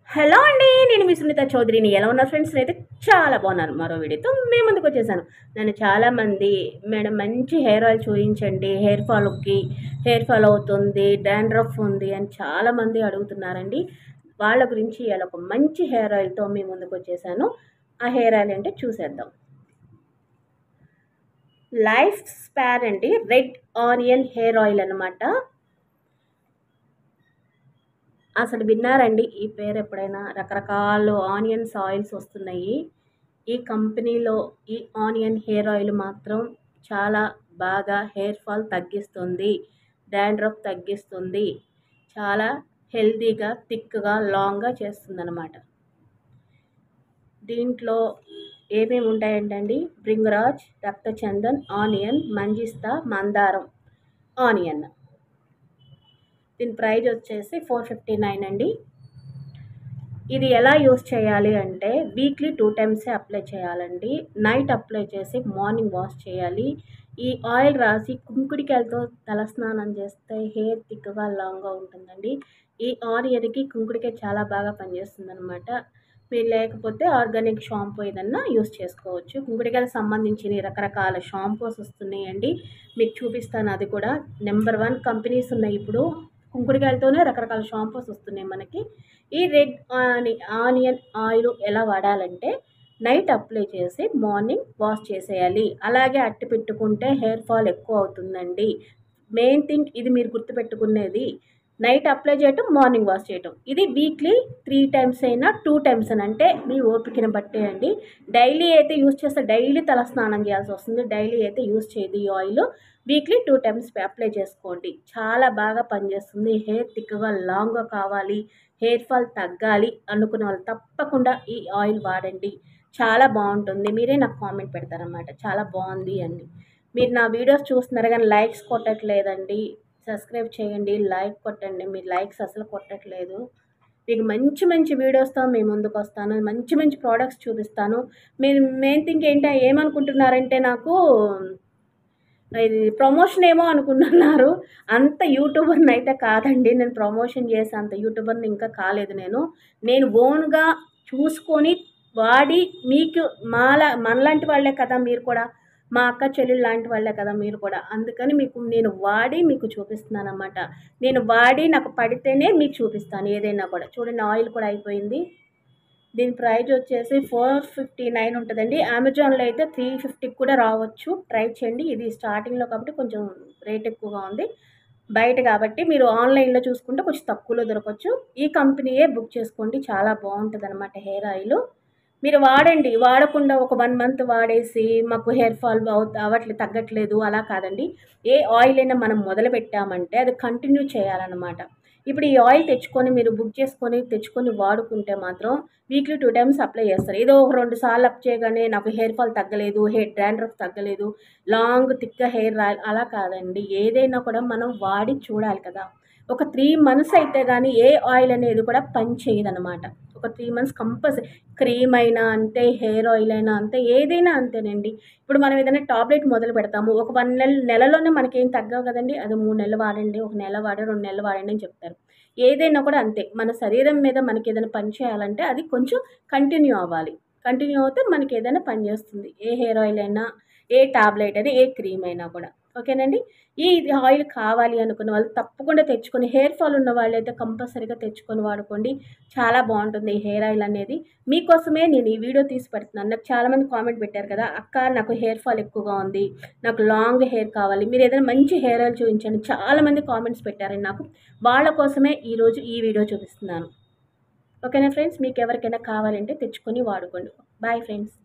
hello అండి నేను మీ సునీత చౌదరిని ఎలా ఉన్నారు ఫ్రెండ్స్ అయితే చాలా బాగున్నాను మరో వీడియోతో మేము ముందుకు వచ్చేసాను నన్ను చాలామంది మేడం మంచి హెయిర్ ఆయిల్ చూపించండి హెయిర్ ఫాల్కి హెయిర్ ఫాల్ అవుతుంది డాండ్రఫ్ ఉంది అని చాలామంది అడుగుతున్నారండి వాళ్ళ గురించి ఇలా ఒక మంచి హెయిర్ ఆయిల్తో మీ ముందుకు వచ్చేసాను ఆ హెయిర్ ఆయిల్ అంటే చూసేద్దాం లైఫ్ స్పార్ అండి రెడ్ ఆనియన్ హెయిర్ ఆయిల్ అనమాట అసలు విన్నారండి ఈ పేరు ఎప్పుడైనా రకరకాల ఆనియన్స్ ఆయిల్స్ వస్తున్నాయి ఈ కంపెనీలో ఈ ఆనియన్ హెయిర్ ఆయిల్ మాత్రం చాలా బాగా హెయిర్ ఫాల్ తగ్గిస్తుంది డాండ్రఫ్ తగ్గిస్తుంది చాలా హెల్తీగా థిక్గా లాంగ్గా చేస్తుందన్నమాట దీంట్లో ఏమేమి ఉంటాయంటండి బ్రింగరాజ్ రక్తచందన్ ఆనియన్ మంజిస్తా మందారం ఆనియన్ దీని ప్రైజ్ వచ్చేసి ఫోర్ ఫిఫ్టీ నైన్ అండి ఇది ఎలా యూస్ చేయాలి అంటే వీక్లీ టూ టైమ్సే అప్లై చేయాలండి నైట్ అప్లై చేసి మార్నింగ్ వాష్ చేయాలి ఈ ఆయిల్ రాసి కుంకుడికాయలతో తలస్నానం చేస్తే హెయిర్ థిక్గా లాంగ్గా ఉంటుందండి ఈ ఆనియన్కి కుంకుడికాయ చాలా బాగా పనిచేస్తుంది అనమాట మీరు లేకపోతే ఆర్గానిక్ షాంపూ ఏదన్నా యూస్ చేసుకోవచ్చు కుంకుడికాయలకు సంబంధించిన రకరకాల షాంపూస్ వస్తున్నాయండి మీకు చూపిస్తాను అది కూడా నెంబర్ వన్ కంపెనీస్ ఉన్నాయి ఇప్పుడు కుంకుడికాయలతోనే రకరకాల షాంపూస్ వస్తున్నాయి మనకి ఈ రెడ్ ఆని ఆనియన్ ఆయిల్ ఎలా వాడాలంటే నైట్ అప్లై చేసి మార్నింగ్ వాష్ చేసేయాలి అలాగే అట్టి పెట్టుకుంటే హెయిర్ ఫాల్ ఎక్కువ అవుతుందండి మెయిన్ థింగ్ ఇది మీరు గుర్తుపెట్టుకునేది నైట్ అప్లై చేయటం మార్నింగ్ వాష్ చేయటం ఇది వీక్లీ త్రీ టైమ్స్ అయినా టూ టైమ్స్ అని అంటే మీ ఓపికని బట్టే అండి డైలీ అయితే యూస్ చేస్తే డైలీ తల స్నానం చేయాల్సి వస్తుంది డైలీ అయితే యూస్ చేయదు ఈ oil weekly two times apply చేసుకోండి చాలా బాగా పనిచేస్తుంది హెయిర్ థిక్గా లాంగ్గా కావాలి హెయిర్ ఫాల్ తగ్గాలి అనుకునే వాళ్ళు తప్పకుండా ఈ ఆయిల్ వాడండి చాలా బాగుంటుంది మీరే నాకు కామెంట్ పెడతారనమాట చాలా బాగుంది అండి మీరు నా వీడియోస్ చూస్తున్నారు కానీ లైక్స్ కొట్టట్లేదండి సబ్స్క్రైబ్ చేయండి లైక్ కొట్టండి మీరు లైక్స్ అసలు కొట్టట్లేదు మీకు మంచి మంచి వీడియోస్తో మీ ముందుకు వస్తాను మంచి మంచి ప్రోడక్ట్స్ చూపిస్తాను మీరు మెయిన్ థింగ్ ఏంటి ఏమనుకుంటున్నారంటే నాకు ఇది ప్రమోషన్ ఏమో అనుకుంటున్నారు అంత యూట్యూబర్ని అయితే కాదండి నేను ప్రమోషన్ చేసే అంత యూట్యూబర్ని ఇంకా కాలేదు నేను నేను ఓన్గా చూసుకొని వాడి మీకు మాలా మనలాంటి వాళ్ళే కదా మీరు కూడా మా అక్క చెల్లెలు లాంటి వాళ్ళే కదా మీరు కూడా అందుకని మీకు నేను వాడి మీకు చూపిస్తున్నాను అనమాట నేను వాడి నాకు పడితేనే మీకు చూపిస్తాను ఏదైనా కూడా చూడండి ఆయిల్ కూడా అయిపోయింది దీని ప్రైజ్ వచ్చేసి ఫోర్ ఫిఫ్టీ నైన్ ఉంటుందండి అమెజాన్లో అయితే త్రీ ఫిఫ్టీకి కూడా రావచ్చు ట్రై చేయండి ఇది స్టార్టింగ్లో కాబట్టి కొంచెం రేట్ ఎక్కువగా ఉంది బయట కాబట్టి మీరు ఆన్లైన్లో చూసుకుంటే కొంచెం తక్కువలో దొరకవచ్చు ఈ కంపెనీయే బుక్ చేసుకోండి చాలా బాగుంటుంది అనమాట హెయిర్ ఆయిల్ మీరు వాడండి వాడకుండా ఒక వన్ మంత్ వాడేసి మాకు హెయిర్ ఫాల్ అవ్వట్లేదు తగ్గట్లేదు అలా కాదండి ఏ ఆయిల్ అయినా మనం మొదలు పెట్టామంటే అది కంటిన్యూ చేయాలన్నమాట ఇప్పుడు ఈ ఆయిల్ తెచ్చుకొని మీరు బుక్ చేసుకొని తెచ్చుకొని వాడుకుంటే మాత్రం వీక్లీ టూ టైమ్స్ అప్లై చేస్తారు ఏదో ఒక రెండు సార్లు అప్ చేయగానే నాకు హెయిర్ ఫాల్ తగ్గలేదు హెయిర్ డాండ్రఫ్ తగ్గలేదు లాంగ్ థిక్ హెయిర్ అలా కాదండి ఏదైనా కూడా మనం వాడి చూడాలి కదా ఒక త్రీ మంత్స్ అయితే కానీ ఏ ఆయిల్ అనేది కూడా పని చేయదనమాట ఒక త్రీ మంత్స్ కంపల్సరీ క్రీమ్ అయినా అంతే హెయిర్ ఆయిల్ అయినా అంతే ఏదైనా అంతేనండి ఇప్పుడు మనం ఏదైనా టాబ్లెట్ మొదలు పెడతాము ఒక వన్ నెల నెలలోనే మనకేం తగ్గవు కదండి అది మూడు నెలలు వాడండి ఒక నెల వాడి రెండు నెలలు వాడండి అని చెప్తారు ఏదైనా కూడా అంతే మన శరీరం మీద మనకి ఏదైనా పని చేయాలంటే అది కొంచెం కంటిన్యూ అవ్వాలి కంటిన్యూ అవుతే మనకి ఏదైనా పని చేస్తుంది ఏ హెయిర్ ఆయిల్ అయినా ఏ టాబ్లెట్ అయినా ఏ క్రీమ్ అయినా కూడా ఓకేనండి ఈ ఆయిల్ కావాలి అనుకున్న వాళ్ళు తప్పకుండా తెచ్చుకొని హెయిర్ ఫాల్ ఉన్న వాళ్ళు అయితే కంపల్సరీగా తెచ్చుకొని వాడుకోండి చాలా బాగుంటుంది ఈ హెయిర్ ఆయిల్ అనేది మీకోసమే నేను ఈ వీడియో తీసి పెడుతున్నాను నాకు చాలామంది కామెంట్ పెట్టారు కదా అక్క నాకు హెయిర్ ఫాల్ ఎక్కువగా ఉంది నాకు లాంగ్ హెయిర్ కావాలి మీరు ఏదైనా మంచి హెయిర్ ఆయిల్ చూపించండి చాలామంది కామెంట్స్ పెట్టారండి నాకు వాళ్ళ కోసమే ఈరోజు ఈ వీడియో చూపిస్తున్నాను ఓకేనా ఫ్రెండ్స్ మీకు ఎవరికైనా కావాలంటే తెచ్చుకొని వాడుకోండి బాయ్ ఫ్రెండ్స్